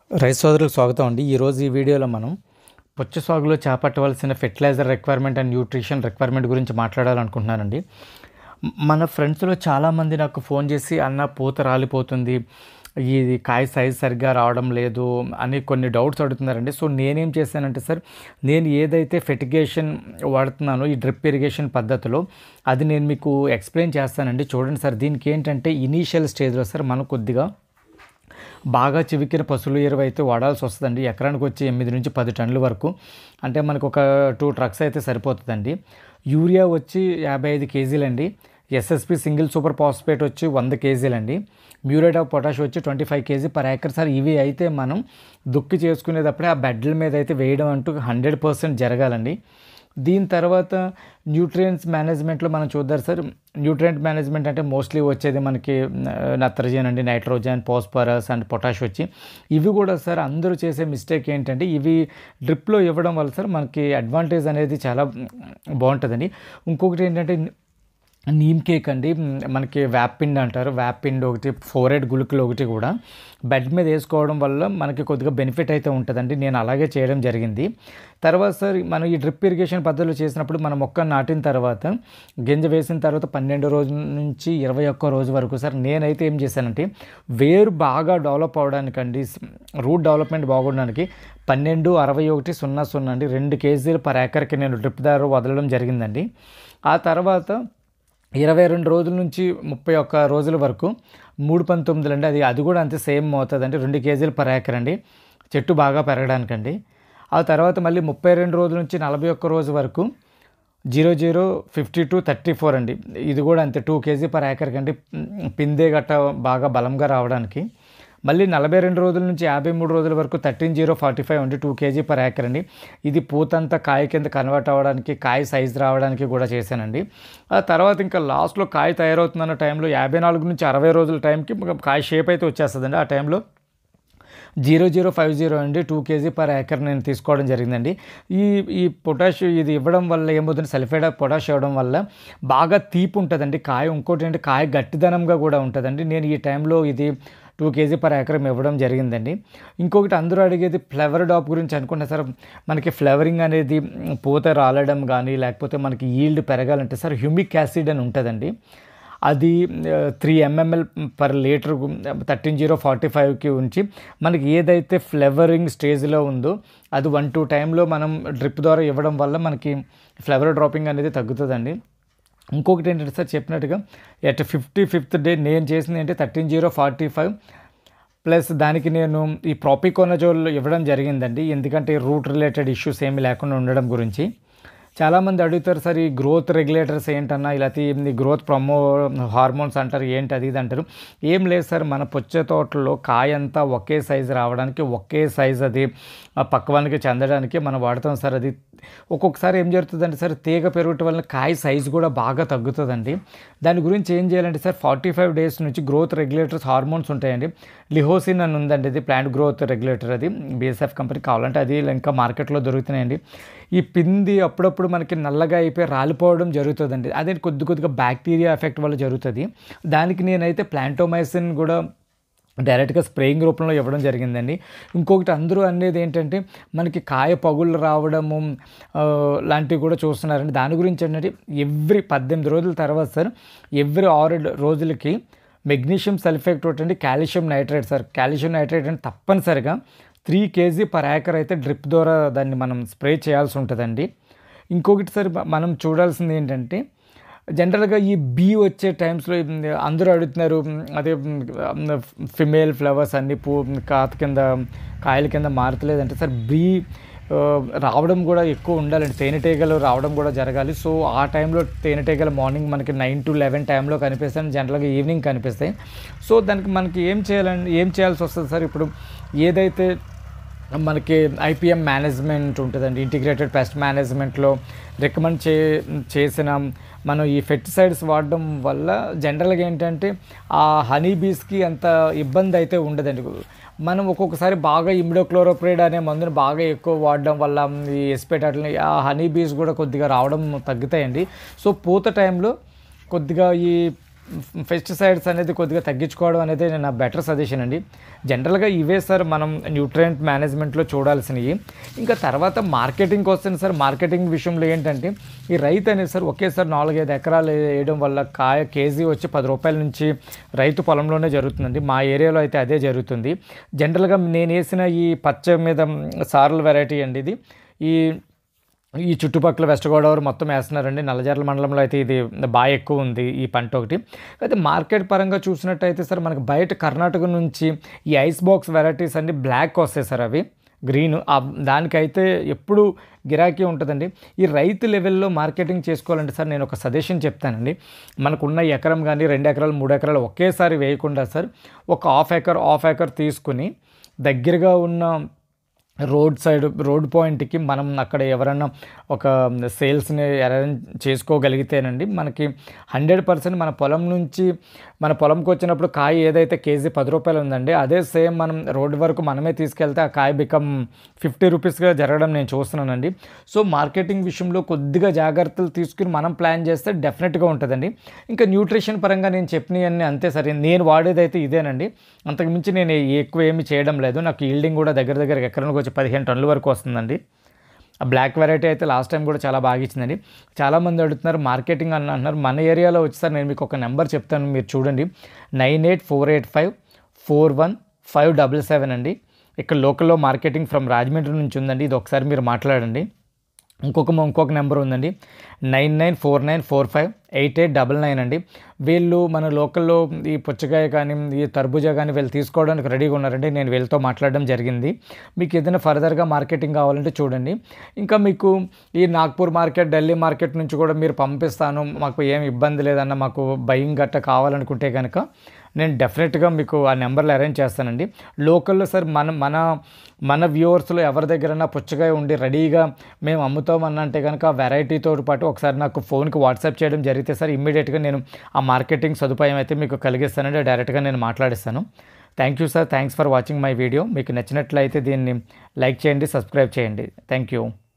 రైతు సోదరులకు స్వాగతం అండి ఈరోజు ఈ వీడియోలో మనం పుచ్చ సాగులో చేపట్టవలసిన fertilizer requirement and nutrition requirement గురించి మాట్లాడాలనుకుంటున్నానండి మ- మన ఫ్రెండ్స్లో చాలామంది నాకు ఫోన్ చేసి అన్న పూత రాలిపోతుంది ఇది కాయ సైజ్ సరిగ్గా రావడం లేదు అని కొన్ని డౌట్స్ అడుగుతున్నారండి సో నేనేం చేశానంటే సార్ నేను ఏదైతే ఫెటిగేషన్ వాడుతున్నానో ఈ డ్రిప్ ఇరిగేషన్ పద్ధతిలో అది నేను మీకు ఎక్స్ప్లెయిన్ చేస్తానండి చూడండి సార్ దీనికి ఏంటంటే ఇనీషియల్ స్టేజ్లో సార్ మనం కొద్దిగా బాగా చివికిన పశువుల ఎరువు అయితే వాడాల్సి వస్తుందండి ఎకరానికి వచ్చి ఎనిమిది నుంచి పది టన్నుల వరకు అంటే మనకు ఒక టూ ట్రక్స్ అయితే సరిపోతుందండి యూరియా వచ్చి యాభై ఐదు కేజీలండి ఎస్ఎస్పి సింగిల్ సూపర్ ఫాస్ఫేట్ వచ్చి వంద కేజీలండి మ్యూరేట్ ఆఫ్ పొటాష్ వచ్చి twenty five KG per acre sir ఇవి అయితే మనం దుక్కి చేసుకునేటప్పుడే ఆ బెడ్ల మీద అయితే వేయడం అంటూ హండ్రెడ్ పర్సెంట్ జరగాలండి దీని తర్వాత న్యూట్రియంట్స్ మేనేజ్మెంట్లో మనం చూద్దాం సార్ న్యూట్రియంట్ మేనేజ్మెంట్ అంటే మోస్ట్లీ వచ్చేది మనకి నత్రజన్ అండి నైట్రోజన్ ఫాస్ఫరస్ అండ్ పొటాష్ వచ్చి ఇవి కూడా సార్ అందరూ చేసే మిస్టేక్ ఏంటంటే ఇవి డ్రిప్లో ఇవ్వడం వల్ల సార్ మనకి అడ్వాంటేజ్ అనేది చాలా బాగుంటుందండి ఇంకొకటి ఏంటంటే నీమ్ కేక్ అండి మ్, మనకి వ్యాపిండ్ అంటారు వ్యాపిండ్ ఒకటి ఫోర్ ఎయిట్ గుళికలు ఒకటి కూడా బెడ్ మీద వేసుకోవడం వల్ల మనకి కొద్దిగా బెనిఫిట్ అయితే ఉంటుందండి నేను అలాగే చేయడం జరిగింది తర్వాత సార్ మనం ఈ డ్రిప్ ఇరిగేషన్ పద్ధతిలో చేసినప్పుడు మనం మొక్క నాటిన తర్వాత గింజ వేసిన తర్వాత పన్నెండు రోజుల నుంచి ఇరవై ఒక్క రోజు వరకు సార్ నేనైతే ఏం చేశానంటే వేరు బాగా డెవలప్ అవడానికండి రూట్ డెవలప్మెంట్ బాగుండడానికి పన్నెండు అరవై ఒకటి సున్నా సున్నా అండి రెండు కేజీలు పర్ ఏకర్కి నేను డ్రిప్ దారి వదలడం జరిగిందండి ఆ తర్వాత ఇరవై రెండు రోజుల నుంచి ముప్పై ఒక్క రోజుల వరకు మూడు పంతొమ్మిదిలు అండి అది అది కూడా అంతే సేమ్ అవుతుందండి రెండు కేజీలు పర్ ఏకర్ అండి చెట్టు బాగా పెరగడానికండి ఆ తర్వాత మళ్ళీ ముప్పై రెండు రోజుల నుంచి నలభై ఒక్క రోజు వరకు zero zero fifty two thirty four అండి ఇది కూడా అంతే టూ కేజీ పర్ ఏకర్ కండి పిందే గట్ట బాగా బలంగా రావడానికి మళ్ళీ నలభై రెండు రోజుల నుంచి యాభై మూడు రోజుల వరకు థర్టీన్ జీరో ఫార్టీ ఫైవ్ అండి టూ కేజీ పర్ ఏకర్ అండి ఇది పూతంతా కాయ కింద కన్వర్ట్ అవ్వడానికి కాయ సైజ్ రావడానికి కూడా చేశానండి ఆ తర్వాత ఇంకా లాస్ట్లో కాయ తయారవుతున్న టైంలో యాభై నాలుగు నుంచి అరవై రోజుల టైంకి కాయ షేప్ అయితే వచ్చేస్తుందండి ఆ టైంలో జీరో జీరో ఫైవ్ జీరో అండి టూ కేజీ పర్ ఏకర్ నేను తీసుకోవడం జరిగిందండి ఈ ఈ పొటాష్ ఇది ఇవ్వడం వల్ల ఏమవుతుంది సల్ఫైడ్ ఆఫ్ పొటాష్ ఇవ్వడం వల్ల బాగా తీపి ఉంటుందండి కాయ ఇంకోటి ఏంటి కాయ గట్టిదనంగా కూడా ఉంటుందండి నేను ఈ టైంలో ఇది టూ కేజీ పర్ ఎకరం ఇవ్వడం జరిగిందండి ఇంకొకటి అందరూ అడిగేది ఫ్లవర్ డాప్ గురించి అనుకుంటే సార్ మనకి ఫ్లవరింగ్ అనేది పూత రాలడం కానీ లేకపోతే మనకి ఈల్డ్ పెరగాలంటే సార్ హ్యూమిక్ యాసిడ్ అని ఉంటుందండి అది three ML per litre thirteen zero forty ఫైవ్కి ఉంచి మనకి ఏదైతే ఫ్లేవరింగ్ స్టేజ్లో ఉందో అది వన్ టూ టైంలో మనం డ్రిప్ ద్వారా ఇవ్వడం వల్ల మనకి ఫ్లేవర్ డ్రాపింగ్ అనేది తగ్గుతుందండి ఇంకొకటి ఏంటంటే సార్ చెప్పినట్టుగా ఎట్ ఫిఫ్టీ ఫిఫ్త్ డే నేను చేసింది ఏంటి thirteen zero forty five plus దానికి నేను ఈ ప్రాపికోనజోల్ ఇవ్వడం జరిగిందండి ఎందుకంటే రూట్ రిలేటెడ్ ఇష్యూస్ ఏమీ లేకుండా ఉండడం గురించి చాలామంది అడుగుతారు సార్ ఈ గ్రోత్ రెగ్యులేటర్స్ ఏంటన్నా ఇలా ఈ గ్రోత్ ప్రమో హార్మోన్స్ అంటారు ఏంటి అది ఇది అంటారు ఏం లేదు సార్ మన పుచ్చ తోటలో కాయ అంతా ఒకే సైజు రావడానికి ఒకే సైజ్ అది ఆ పక్వానికి చెందడానికి మనం వాడతాం సార్ అది ఒక్కొక్కసారి ఏం జరుగుతుందంటే సార్ తీగ పెరగటం వల్ల కాయ సైజు కూడా బాగా తగ్గుతుందండి దాని గురించి ఏం చేయాలంటే సార్ ఫార్టీ ఫైవ్ డేస్ నుంచి గ్రోత్ రెగ్యులేటర్స్ హార్మోన్స్ ఉంటాయండి లిహోసిన్ అని ఉందండి ఇది ప్లాంట్ గ్రోత్ రెగ్యులేటర్ అది బీఎస్ఎఫ్ కంపెనీ కావాలంటే అది ఇంకా మార్కెట్లో దొరుకుతున్నాయండి ఈ పింది అప్పుడప్పుడు మనకి నల్లగా అయిపోయి రాలిపోవడం జరుగుతుందండి అదే కొద్ది కొద్దిగా బ్యాక్టీరియా ఎఫెక్ట్ వల్ల జరుగుతుంది దానికి నేనైతే ప్లాంటోమైసిన్ కూడా డైరెక్ట్గా స్ప్రేయింగ్ రూపంలో ఇవ్వడం జరిగిందండి ఇంకొకటి అందరూ అనేది ఏంటంటే మనకి కాయ పగుళ్ళు రావడము ఆ, లాంటివి కూడా చూస్తున్నారండి దాని గురించి ఏంటంటే ఎవ్రీ పద్దెనిమిది రోజుల తర్వాత సార్ ఎవ్రీ ఆరు రోజులకి మెగ్నీషియం సల్ఫేట్ అండి calcium nitrate sir calcium nitrate అంటే తప్పనిసరిగా త్రీ కేజీ పర్ ఏకర్ అయితే డ్రిప్ ద్వారా దాన్ని మనం స్ప్రే చేయాల్సి ఉంటుందండి ఇంకొకటి సార్ మనం చూడాల్సింది ఏంటంటే జనరల్గా ఈ బీ వచ్చే టైమ్స్లో అందరూ అడుగుతున్నారు అదే ఫిమేల్ ఫ్లవర్స్ అన్ని పూ కాత కింద కాయల కింద మారతలేదంటే సార్ బీ ఆ, రావడం కూడా ఎక్కువ ఉండాలండి తేనెటీగలు రావడం కూడా జరగాలి సో ఆ టైంలో తేనెటీగలు మార్నింగ్ మనకి నైన్ టు లెవెన్ టైంలో కనిపిస్తాయి జనరల్గా ఈవినింగ్ కనిపిస్తాయి సో దానికి మనకి ఏం చేయాలండి ఏం చేయాల్సి వస్తుంది సార్ ఇప్పుడు ఏదైతే మనకి ఐపీఎం మేనేజ్మెంట్ ఉంటుందండి ఇంటిగ్రేటెడ్ పెస్ట్ మేనేజ్మెంట్లో రికమెండ్ చే చేసిన మనం ఈ ఫెర్టిసైడ్స్ వాడడం వల్ల జనరల్గా ఏంటంటే ఆ హనీ బీస్కి అంత ఇబ్బంది అయితే ఉండదండి మనం ఒక్కొక్కసారి బాగా ఇమిడోక్లోరోప్రైడ్ అనే మందుని బాగా ఎక్కువ వాడడం వల్ల ఈ ఎస్పేట్ అట్లని ఆ హనీ బీస్ కూడా కొద్దిగా రావడం తగ్గుతాయండి సో పూత టైంలో కొద్దిగా ఈ పెస్టిసైడ్స్ అనేది కొద్దిగా తగ్గించుకోవడం అనేది నా బెటర్ సజెషన్ అండి జనరల్గా ఇవే సార్ మనం న్యూట్రియంట్ మేనేజ్మెంట్లో చూడాల్సినవి ఇంకా తర్వాత మార్కెటింగ్కి వస్తుంది సార్ మార్కెటింగ్ విషయంలో ఏంటంటే ఈ రైతు అనేది సార్ ఒకేసారి నాలుగైదు ఎకరాలు వేయడం వల్ల కాయ కేజీ వచ్చి పది రూపాయల నుంచి రైతు పొలంలోనే జరుగుతుందండి మా ఏరియాలో అయితే అదే జరుగుతుంది జనరల్గా నేను వేసిన ఈ పచ్చ మీద సార్ల వెరైటీ అండి ఇది ఈ ఈ చుట్టుపక్కల వెస్ట్ గోదావరి మొత్తం వేస్తున్నారండి నల్లజర్ల మండలంలో అయితే ఇది బాగా ఎక్కువ ఉంది ఈ పంట ఒకటి అయితే మార్కెట్ పరంగా చూసినట్టయితే సార్ మనకి బయట కర్ణాటక నుంచి ఈ ఐస్ బాక్స్ వెరైటీస్ అన్ని బ్లాక్ వస్తాయి సార్ అవి గ్రీన్ దానికైతే ఎప్పుడు గిరాకీ ఉంటుందండి ఈ రైతు లెవెల్లో మార్కెటింగ్ చేసుకోవాలంటే సార్ నేను ఒక సజెషన్ చెప్తానండి మనకున్న ఎకరం కానీ రెండు ఎకరాలు మూడు ఎకరాలు ఒకేసారి వేయకుండా సార్ ఒక హాఫ్ ఎకర్ హాఫ్ ఎకర్ తీసుకుని దగ్గరగా ఉన్న రోడ్ సైడ్ రోడ్ పాయింట్కి మనం అక్కడ ఎవరైనా ఒక సేల్స్ని అరేంజ్ చేసుకోగలిగితేనండి మనకి హండ్రెడ్ పర్సెంట్ మన పొలం నుంచి మన పొలంకి వచ్చినప్పుడు కాయ ఏదైతే కేజీ పది రూపాయలు ఉందండి అదే సేమ్ మనం రోడ్ వరకు మనమే తీసుకెళ్తే ఆ కాయ బికమ్ ఫిఫ్టీ రూపీస్గా జరగడం నేను చూస్తున్నానండి సో మార్కెటింగ్ విషయంలో కొద్దిగా జాగ్రత్తలు తీసుకుని మనం ప్లాన్ చేస్తే డెఫినెట్గా ఉంటుందండి ఇంకా న్యూట్రిషన్ పరంగా నేను చెప్పినవన్నీ అంతే సరే నేను వాడేదైతే ఇదేనండి అంతకుమించి నేను ఎక్కువ ఏమి చేయడం లేదు నాకు ఈల్డింగ్ కూడా దగ్గర దగ్గర ఎకరానికి వచ్చి పదిహేను టన్నుల వరకు వస్తుందండి ఆ బ్లాక్ వెరైటీ అయితే లాస్ట్ టైం కూడా చాలా బాగా ఇచ్చిందండి చాలామంది అడుగుతున్నారు మార్కెటింగ్ అని అంటున్నారు మన ఏరియాలో వచ్చేసరి నేను మీకు ఒక నెంబర్ చెప్తాను మీరు చూడండి nine eight four eight five four one five double seven అండి ఇక్కడ లోకల్లో మార్కెటింగ్ ఫ్రమ్ రాజమండ్రి నుంచి ఉందండి ఇది ఒకసారి మీరు మాట్లాడండి ఇంకొక ఇంకొక నెంబర్ ఉందండి nine nine four nine four five eight eight double nine అండి వీళ్ళు మన లోకల్లో ఈ పుచ్చకాయ కానీ ఈ తర్బుజా కానీ వీళ్ళు తీసుకోవడానికి రెడీగా ఉన్నారండి నేను వీళ్ళతో మాట్లాడడం జరిగింది మీకు ఏదైనా ఫర్దర్గా మార్కెటింగ్ కావాలంటే చూడండి ఇంకా మీకు ఈ నాగ్పూర్ మార్కెట్ ఢిల్లీ మార్కెట్ నుంచి కూడా మీరు పంపిస్తాను మాకు ఏం ఇబ్బంది లేదన్న మాకు బయింగ్ గట్ట కావాలనుకుంటే కనుక నేను డెఫినెట్గా మీకు ఆ నెంబర్లు అరేంజ్ చేస్తానండి లోకల్లో సార్ మన మన మన వ్యూవర్స్లో ఎవరి దగ్గరైనా పుచ్చకాయ ఉండి రెడీగా మేము అమ్ముతామని అంటే కనుక ఆ వెరైటీతో పాటు ఒకసారి నాకు ఫోన్కి వాట్సాప్ చేయడం జరిగితే సార్ ఇమ్మీడియట్గా నేను ఆ మార్కెటింగ్ సదుపాయం అయితే మీకు కలిగిస్తానండి డైరెక్ట్గా నేను మాట్లాడిస్తాను thank you sir thanks for watching my video మీకు నచ్చినట్లయితే దీన్ని లైక్ చేయండి సబ్స్క్రైబ్ చేయండి థ్యాంక్ యూ